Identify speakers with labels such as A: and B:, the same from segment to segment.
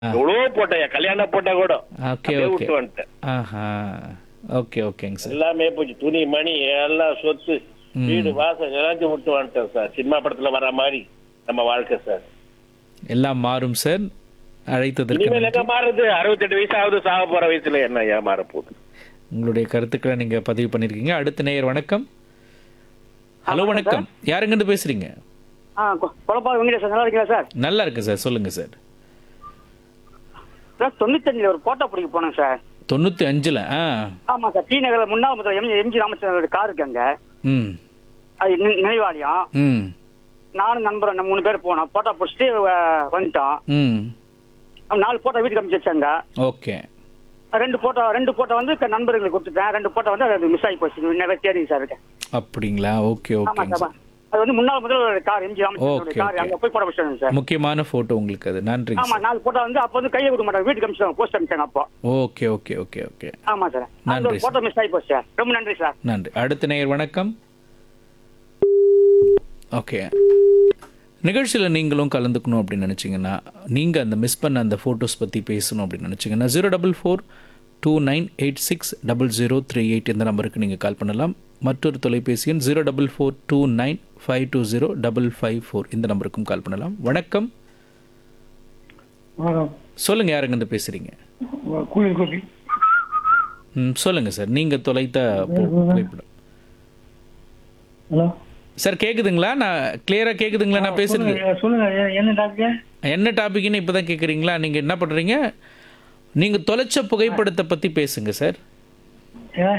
A: எவ்வளவோ போட்டேன் என் கல்யாண போட்டா கூட
B: ஓகே
A: அப்படியே
B: ஓகே
A: விட்டு வந்துட்டேன்
B: ஆஹா ஓகே ஓகேங்க சார்
A: எல்லாமே போச்சு துணி மணி எல்லாம் சொத்து வீடு வாசல் எல்லாத்தையும் விட்டு வந்துட்டேன் சார் சினிமா படத்துல வர மாதிரி நம்ம வாழ்க்கை சார்
B: எல்லாம் மாறும் சார் அழைத்ததற்கு
A: இனிமேல்
B: நன்றி.
A: எங்க மாறுது அறுபத்தெட்டு வயசு ஆகுது சாக போற வயசுல என்ன ஏன் மாற போகுது
B: உங்களுடைய கருத்துக்களை நீங்க பதிவு பண்ணிருக்கீங்க அடுத்த நேயர் வணக்கம் ஹலோ வணக்கம் யாருங்கிட்டு பேசுறீங்க
C: ஆ கொ- கொலப்பாடு வெங்கடேஷ் நல்லா இருக்கீங்களா சார்
B: நல்லா இருக்கு சார் சொல்லுங்க சார்
C: சார் தொண்ணூத்தஞ்சுல ஒரு போட்டோ பிடிக்க போனேன் சார்
B: தொண்ணூத்தி அஞ்சுல ஆ
C: ஆமா சார் டி நகர்ல முன்னாள் முதல்வர் எம் எம்ஜி ராமச்சந்திரோட கார் இருக்கு அங்க
B: ம்
C: அது நி- நினைவாலயம்
B: ம்
C: நானும் நண்பரும் நம்ம மூணு பேர் போனோம் போட்டோ பிடிச்சிட்டு அஹ், வந்துட்டோம்
B: ம்
C: நாலு போட்டோ வீட்டுக்கு அனுப்பிச்சு வச்சாங்க
B: ஓகே
C: ரெண்டு போட்டோ ரெண்டு போட்டோ வந்து க- நண்பர்களுக்கு கொடுத்துட்டேன் ரெண்டு போட்டோ வந்து அது மிஸ் ஆகி போச்சு நிறைய தேடிங்க சார் இருக்கு
B: அப்படிங்களா ஓகே
C: ஆமா
B: ஓகேங்க
C: சார்
B: சார்
C: அது வந்து முன்னாள் முதல்வர் கார் எம்ஜி ராமச்சந்திரோட
B: Okay,
C: கார்
B: okay.
C: அங்க போய் போட்டோ பிடிச்சாங்க சார்
B: முக்கியமான போட்டோ உங்களுக்கு அது நன்றிங்க
C: ஆமா
B: சார்
C: நாலு போட்டோ வந்து அப்போ வந்து கையை கொடுக்க மாட்டாங்க வீட்டுக்கு அனுப்பிச்சாங்க போஸ்ட் அனுப்பிச்சாங்க அப்போ
B: ஓகே ஓகே ஓகே ஓகே
C: ஆமா சார் அந்த
B: நன்றி
C: ஒரு போட்டோ மிஸ் ஆகி போச்சு சார் ரொம்ப நன்றி சார்
B: நன்றி அடுத்த நேயர் வணக்கம் ஓகே நிகழ்ச்சியில் நீங்களும் கலந்துக்கணும் அப்படின்னு நினச்சிங்கன்னா நீங்கள் அந்த மிஸ் பண்ண அந்த ஃபோட்டோஸ் பற்றி பேசணும் அப்படின்னு நினச்சிங்கன்னா zero double four two nine eight six double zero three eight இந்த நம்பருக்கு நீங்கள் கால் பண்ணலாம் மற்றொரு தொலைபேசி எண் zero double four two nine five two zero double five four இந்த நம்பருக்கும் கால் பண்ணலாம் வணக்கம்
D: வணக்கம்
B: சொல்லுங்கள் யாருங்கிட்ட பேசுகிறீங்க
D: கூலிங் கோபி
B: ம் சொல்லுங்கள் சார் நீங்கள் தொலைத்த பு- புகைப்படம்
D: ஹலோ
B: சார் கேக்குதுங்களா நான் கிளியரா கேக்குதுங்களா நான் பேசுறது
D: சொல்லுங்க சொல்லுங்க எ- என்ன டாக்டர்
B: என்ன டாபிக்னு இப்பதான் கேக்குறீங்களா நீங்க என்ன பண்றீங்க நீங்க தொலைச்ச புகைப்படத்தை பத்தி பேசுங்க சார்
D: ஏ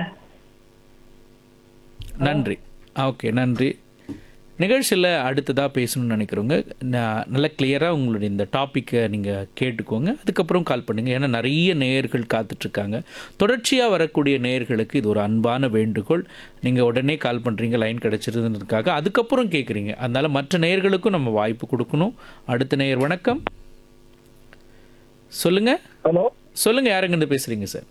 B: நன்றி ஓகே நன்றி நிகழ்ச்சியில் அடுத்ததாக பேசணும்னு நினைக்கிறவங்க நான் நல்லா கிளியராக உங்களுடைய இந்த டாப்பிக்கை நீங்கள் கேட்டுக்கோங்க அதுக்கப்புறம் கால் பண்ணுங்கள் ஏன்னா நிறைய நேயர்கள் காத்துட்ருக்காங்க தொடர்ச்சியாக வரக்கூடிய நேயர்களுக்கு இது ஒரு அன்பான வேண்டுகோள் நீங்கள் உடனே கால் பண்ணுறீங்க லைன் கிடச்சிருதுன்றதுக்காக அதுக்கப்புறம் கேட்குறீங்க அதனால மற்ற நேயர்களுக்கும் நம்ம வாய்ப்பு கொடுக்கணும் அடுத்த நேயர் வணக்கம் சொல்லுங்கள்
D: ஹலோ
B: சொல்லுங்கள் யாருங்கிருந்து பேசுகிறீங்க சார்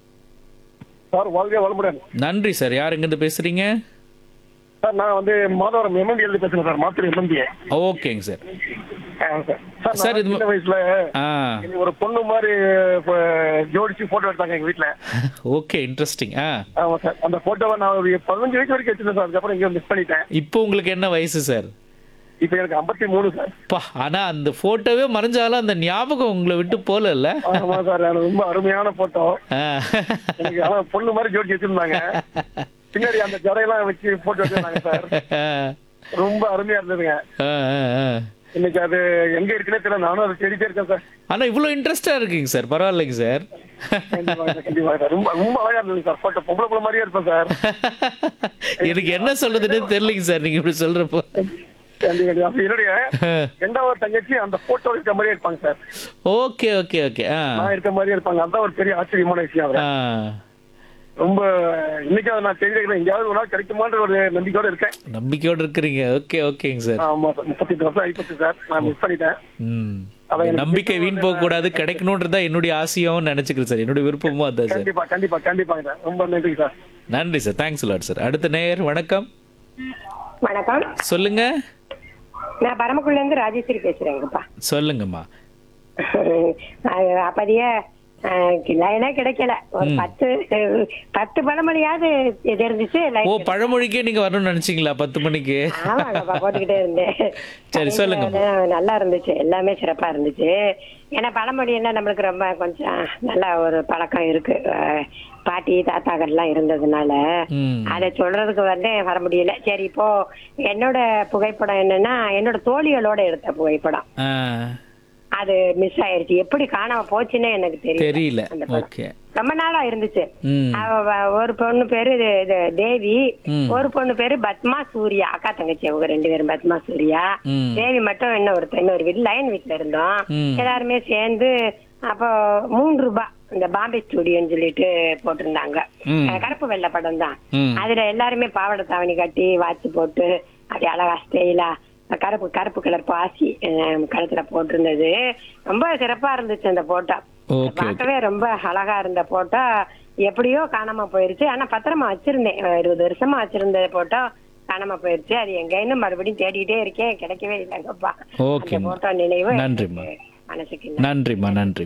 D: சார் வாழ்க வளமுடன்
B: நன்றி சார் யாருங்கிருந்து பேசுகிறீங்க
D: சார் நான் வந்து மாதவரம் எம்எம்பி எழுதி பேசுறேன் சார் மாத்திரை எம்எம்பி
B: ஓகேங்க சார்
D: சார்
B: சார்,
D: சார்
B: இது-
D: சின்ன வயசுல
B: ஆ
D: எனக்கு ஒரு பொண்ணு மாதிரி இப்ப ஜோடிச்சு போட்டோ எடுத்தாங்க எங்க வீட்டுல
B: ஓகே இன்ட்ரெஸ்டிங் ஆ
D: ஆமா சார் அந்த போட்டோவை நான் ஒரு பதினஞ்சு வயசு வரைக்கும் வச்சிருந்தேன் சார் அதுக்கப்புறம் இங்க மிஸ் பண்ணிட்டேன்
B: இப்போ உங்களுக்கு என்ன வயசு சார்
D: இப்போ எனக்கு ஐம்பத்தி மூணு சார்
B: பா ஆனா அந்த போட்டோவே மறைஞ்சாலும் அந்த ஞாபகம் உங்களை விட்டு போகல
D: ஆமா சார் அது ரொம்ப அருமையான போட்டோ எனக்கு ஆனா பொண்ணு மாதிரி ஜோடிச்சு வச்சிருந்தாங்க பின்னாடி அந்த ஜடையெல்லாம் வச்சு போட்டோ வச்சிருந்தாங்க சார் ரொம்ப அருமையா இருந்ததுங்க இன்னைக்கு அது எங்க இருக்குன்னே தெரியல நானும் அதை தேடிட்டே இருக்கேன் சார்
B: ஆனா இவ்வளவு இன்ட்ரெஸ்டா இருக்கீங்க சார் பரவாயில்லைங்க சார்
D: கண்டிப்பா சார், கண்டிப்பா சார் ரொம்ப ரொம்ப அழகா இருந்தது சார் போட்டோ பொம்பளை பொண்ணு மாதிரியே இருப்பேன் சார்
B: எனக்கு என்ன சொல்றதுன்னு தெரியலைங்க சார் நீங்க இப்படி சொல்றப்போ
D: கண்டிப்பா கண்டிப்பா. அப்ப என்னுடைய ரெண்டாவது தங்கச்சி அந்த போட்டோ இருக்க மாதிரியே இருப்பாங்க சார்
B: ஓகே ஓகே ஓகே ஆ
D: நான் இருக்க மாதிரியே இருப்பாங்க அதுதான் ஒரு பெரிய ஆச்சரியமான விஷயம் அவர்
B: ஆ.
D: ரொம்ப இன்னைக்கு அதை நான் தெரிஞ்சுக்கிறேன் எங்கேயாவது ஒரு நாள் கிடைக்குமான்ற ஒரு நம்பிக்கையோட இருக்கேன்
B: நம்பிக்கையோட இருக்கிறீங்க ஓகே ஓகேங்க சார்
D: ஆமா சார் முப்பத்தெட்டு வருஷம் ஆயிப்போச்சு சார் நான் மிஸ் பண்ணிட்டேன்
B: ம்
D: அதான் எனக்கு
B: நம்பிக்கை வீண் போக கூடாது கிடைக்கணுன்றதா என்னுடைய ஆசையாவும் நினைச்சுக்கிறேன் சார் என்னுடைய விருப்பமும் அதான் சார்
D: கண்டிப்பா கண்டிப்பா கண்டிப்பாங்க சார் ரொம்ப நன்றி சார்
B: நன்றி சார் தேங்க்ஸ் லாட் சார் அடுத்த நேயர் வணக்கம்
E: வணக்கம்
B: சொல்லுங்க
E: நான் பரமக்குள்ள இருந்து ராஜேஸ்வரி பேசுறேங்கப்பா
B: சொல்லுங்கம்மா
E: அது அப்பதையே லைனே கிடைக்கல ஒரு பத்து அஹ், பத்து பழமொழியாவது தெரிஞ்சிச்சு
B: ஓ
E: லைன்
B: பழமொழிக்கே நீங்க வரணும்னு நினைச்சீங்களா பத்து மணிக்கு
E: ஆமாங்கப்பா போட்டுக்கிட்டே இருந்தேன்
B: சரி, சொல்லுங்க.
E: அது நல்லா இருந்துச்சு எல்லாமே சிறப்பா இருந்துச்சு ஏன்னா பழமொழி என்ன நம்மளுக்கு ரொம்ப கொஞ்சம் நல்ல ஒரு பழக்கம் இருக்கு அஹ், பாட்டி தாத்தாக்கள்லாம் இருந்ததுனால
B: ம்.
E: அதை சொல்றதுக்கு வந்து வர முடியல சரி இப்போ என்னோட புகைப்படம் என்னன்னா என்னோட தோழிகளோட எடுத்த புகைப்படம்
B: ஆ,
E: அது மிஸ் ஆயிருச்சு எப்படி காணாம போச்சுன்னே எனக்கு தெரியல
B: தெரியல
E: அந்த படம்.
B: ஓகே
E: ரொம்ப நாளா இருந்துச்சு
B: ம்
E: அவ வ- ஒரு பொண்ணு பேரு இது- இது தேவி
B: ம்.
E: ஒரு பொண்ணு பேரு பத்மா சூர்யா அக்கா தங்கச்சி அவங்க ரெண்டு பேரும் பத்மா சூர்யா
B: ம்.
E: தேவி மட்டும் இன்னும் ஒரு இன்னொரு வீடு லைன் வீட்ல இருந்தோம்
B: ம்.
E: எல்லாருமே சேர்ந்து அப்போ மூன்று ரூபாய் இந்த பாம்பே ஸ்டுடியோன்னு சொல்லிட்டு போட்டிருந்தாங்க
B: ம்.
E: அஹ் கருப்பு வெள்ளை படம் தான்
B: ம்.
E: அதுல எல்லாருமே பாவாடை தாவணி கட்டி வாட்ச் போட்டு அப்படி அழகா ஸ்டைலா கருப்பு கருப்பு கலர் பாசி அஹ், கழுத்துல போட்டிருந்தது ரொம்ப சிறப்பா இருந்துச்சு அந்த போட்டோ
B: ஓகே
E: பார்க்கவே ரொம்ப அழகா இருந்த போட்டோ எப்படியோ காணாம போயிருச்சு ஆனா பத்திரமா வச்சிருந்தேன் அஹ் இருபது வருஷமா வச்சிருந்த போட்டோ காணாம போயிருச்சு அது எங்கன்னு மறுபடியும் தேடிட்டே இருக்கேன் கிடைக்கவே இல்லைங்கப்பா அந்த
B: ஓகேம்மா.
E: போட்டோ நினைவு
B: நன்றிம்மா.
E: எனக்கு மனசுக்கு
B: நன்றிம்மா நன்றி